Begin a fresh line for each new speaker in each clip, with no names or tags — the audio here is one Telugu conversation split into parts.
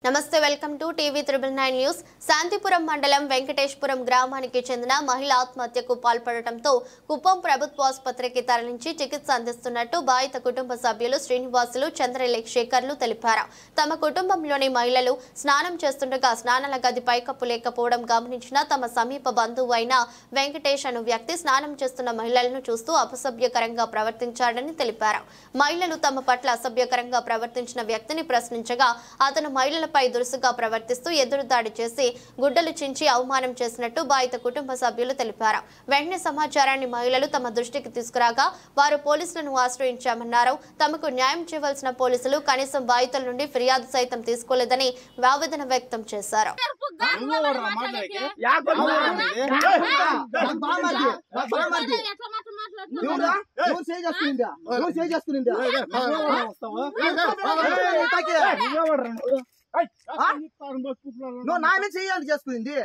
నమస్తే welcome to TV triple nine news Shantipuram మండలం వెంకటేశ్వరం గ్రామానికి చెందిన మహిళ ఆత్మహత్యకు పాల్పడటంతో కుప్పం ప్రభుత్వ ఆసుపత్రికి తరలించి చికిత్స అందిస్తున్నట్టు బాధిత కుటుంబ సభ్యులు శ్రీనివాసులు చంద్రశేఖర్లు తెలిపారు తమ కుటుంబంలోని మహిళలు స్నానం చేస్తుండగా స్నానాల గది పైకప్పు లేకపోవడం గమనించిన తమ సమీప బంధువు అయిన వెంకటేష్ అను వ్యక్తి స్నానం చేస్తున్న మహిళలను చూస్తూ అపసభ్యకరంగా ప్రవర్తించాడని తెలిపారు మహిళలు తమ పట్ల అసభ్యకరంగా ప్రవర్తించిన వ్యక్తిని ప్రశ్నించగా అతను మహిళలపై దురుసుగా ప్రవర్తిస్తూ ఎదురుదాడి చేసి గుడ్డలు చించి అవమానం చేసినట్టు బాధిత కుటుంబ సభ్యులు తెలిపారు వెంటనే సమాచారాన్ని మహిళలు తమ దృష్టికి తీసుకురాగా వారు పోలీసులను ఆశ్రయించామన్నారు తమకు న్యాయం చేయవలసిన పోలీసులు కనీసం బాధితుల నుండి ఫిర్యాదు సైతం తీసుకోలేదని ఆవేదన వ్యక్తం చేశారు
ఎవరా? ఎవరు సేవ్ చేసుకునిందా? ఎవరు సేవ్ చేసుకునిందా? ఇటాకే. ఆ? నువ్వు నా మీద చేయాలి చేసుకునింది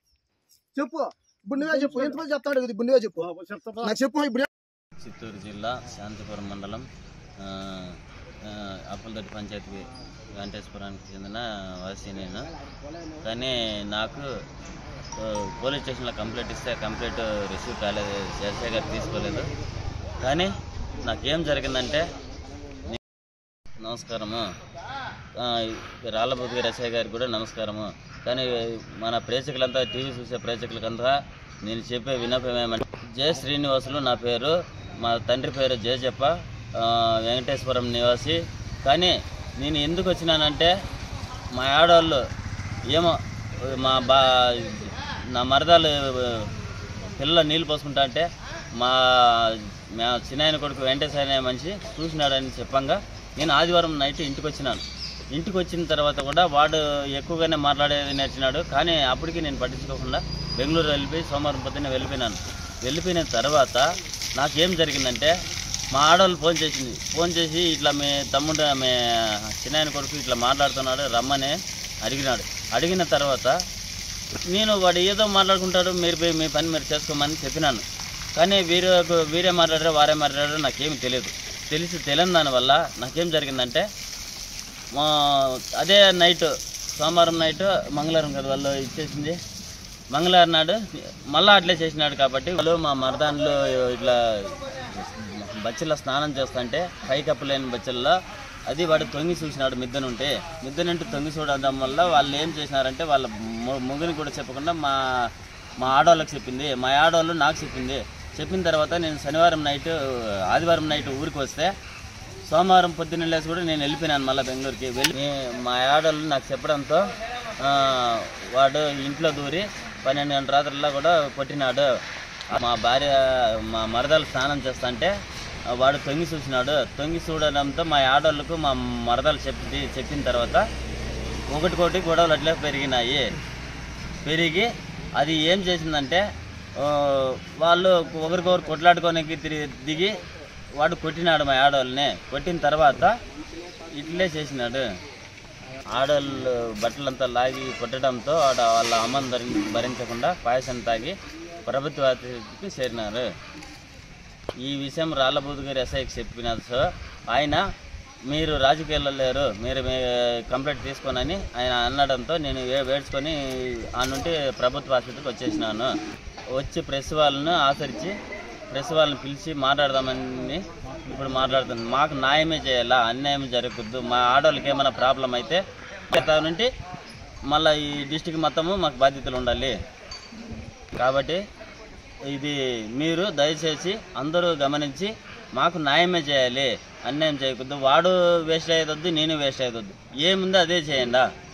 చెప్పు ఇప్పుడు నువ్వే చెప్పు ఎంతమంది చెప్తాడు కదా ఇప్పుడు నువ్వే చెప్పు నాకు చెప్పు ఇప్పుడు
చిత్తూరు జిల్లా శాంతిపురం మండలం ఆ, ఆ, అప్పలదొడ్డి పంచాయతీ వెంకటేశ్వరానికి చెందిన వాసి నేను కానీ నాకు ఆ, పోలీస్ స్టేషన్లో కంప్లైంట్ ఇస్తే కంప్లైంట్ రిసీవ్ కాలేదు శేషయ్య గారు తీసుకోలేదు కానీ నాకేం జరిగిందంటే నే- నమస్కారము ఆ, రాళ్ళబుద్ది రసయ్య గారికి కూడా నమస్కారము కానీ మన ప్రేక్షకులంతా టీవీ చూసే ప్రేక్షకులకంతా నేను చెప్పే విన్నపం ఏమంటే జయ శ్రీనివాసులు నా పేరు మా తండ్రి పేరు జయజప్ప ఆ, వెంకటేశ్వరం నివాసి కానీ నేను ఎందుకు వచ్చినానంటే మా ఆడవాళ్ళు ఏమో మా బా నా మరదాలు పిల్లలు నీళ్ళు పోసుకుంటా అంటే మా మా చిన్నాయన కొడుకు వెంకటేశ్వర అనే మనిషి చూసినాడని చెప్పంగా నేను ఆదివారం నైట్ ఇంటికి వచ్చినాను ఇంటికి వచ్చిన తర్వాత కూడా వాడు ఎక్కువగానే మాట్లాడేది నేర్చినాడు కానీ అప్పటికి నేను పట్టించుకోకుండా బెంగళూరు వెళ్ళిపోయి సోమవారం పొద్దున్నే వెళ్ళిపోయినాను వెళ్ళిపోయిన తర్వాత నాకేం జరిగిందంటే మా ఆడవాళ్ళు ఫోన్ చేసింది ఫోన్ చేసి ఇట్లా మీ తమ్ముడు మీ చిన్నాయన కొడుకు ఇట్లా మాట్లాడుతున్నాడు రమ్మని అడిగినాడు అడిగిన తర్వాత నేను వాడు ఏదో మాట్లాడుకుంటాడు మీరు పోయి మీ పని మీరు చేసుకోమని చెప్పినాను కానీ వీరు వీరే మాట్లాడారు వారే మాట్లాడారు నాకేమి తెలియదు తెలిసి తెలియని దానివల్ల నాకేం జరిగిందంటే మా అదే నైట్ సోమవారం నైట్ మంగళవారం కదా వాళ్ళు ఇచ్చేసింది మంగళవారం నాడు మళ్ళీ అట్లే చేసినాడు కాబట్టి వాళ్ళు మా మరదాన్లు ఇట్లా బచ్చల్లో స్నానం చేస్తుంటే పైకప్పు లేని బచ్చల్లో అది వాడు తొంగి చూసినాడు మిద్దనుంటే మిద్దనుంటే తొంగి చూడడం వల్ల వాళ్ళు ఏం చేసినారంటే వాళ్ళ ము- ముగ్గుని కూడా చెప్పకుండా మా మా ఆడవాళ్ళకి చెప్పింది మా ఆడవాళ్ళు నాకు చెప్పింది చెప్పిన తర్వాత నేను శనివారం నైట్ ఆదివారం నైట్ ఊరికి వస్తే సోమవారం పొద్దున్న లేసి కూడా నేను వెళ్ళిపోయినాను మళ్ళీ బెంగళూరుకి వెళ్ళి మా ఆడవాళ్ళు నాకు చెప్పడంతో ఆ, వాడు ఇంట్లో దూరి పన్నెండు గంటల రాత్రుల్లో కూడా కొట్టినాడు మా భార్య మా మరదలు స్నానం చేస్తుంటే ఆ, వాడు తొంగి చూసినాడు తొంగి చూడడంతో మా ఆడవాళ్ళకు మా మరదలు చెప్పి చెప్పిన తర్వాత ఒకటికొకటి గొడవలు అట్లే పెరిగినాయి పెరిగి అది ఏం చేసిందంటే ఆ, వాళ్ళు ఒకరికొకరు కొట్లాడుకోనికి తిరిగి దిగి వాడు కొట్టినాడు మా ఆడవాళ్ళని కొట్టిన తర్వాత ఇట్లే చేసినాడు ఆడవాళ్ళు బట్టలంతా లాగి కొట్టడంతో ఆడ వాళ్ళ అమ్మని భరి భరించకుండా పాయసం తాగి ప్రభుత్వ ఆసుపత్రికి చేరినారు ఈ విషయం రాళ్ళబూదు గారి ఎస్ఐకి చెప్పినారు సో ఆయన మీరు రాజకీయాల్లో లేరు మీరు మీ కంప్లైంట్ తీసుకోనని ఆయన అనడంతో నేను వే- వేడ్చుకొని ఆ నుండి ప్రభుత్వ ఆసుపత్రికి వచ్చేసినాను వచ్చి ప్రెస్ వాళ్ళను ఆచరించి ప్రెస్ వాళ్ళని పిలిచి మాట్లాడదామని ఇప్పుడు మాట్లాడుతున్నాను మాకు న్యాయమే చేయాలా అన్యాయం జరగకూడదు మా ఆడవాళ్ళకి ఏమైనా ప్రాబ్లం అయితే గత నుండి మళ్ళీ ఈ డిస్టిక్ మొత్తము మాకు బాధ్యతలు ఉండాలి కాబట్టి ఇది మీరు దయచేసి అందరూ గమనించి మాకు న్యాయమే చేయాలి అన్యాయం చేయకూడదు వాడు వేస్ట్ అయ్యేదొద్దు నేను వేస్ట్ అయ్యేదొద్దు ఏముందో అదే చేయండి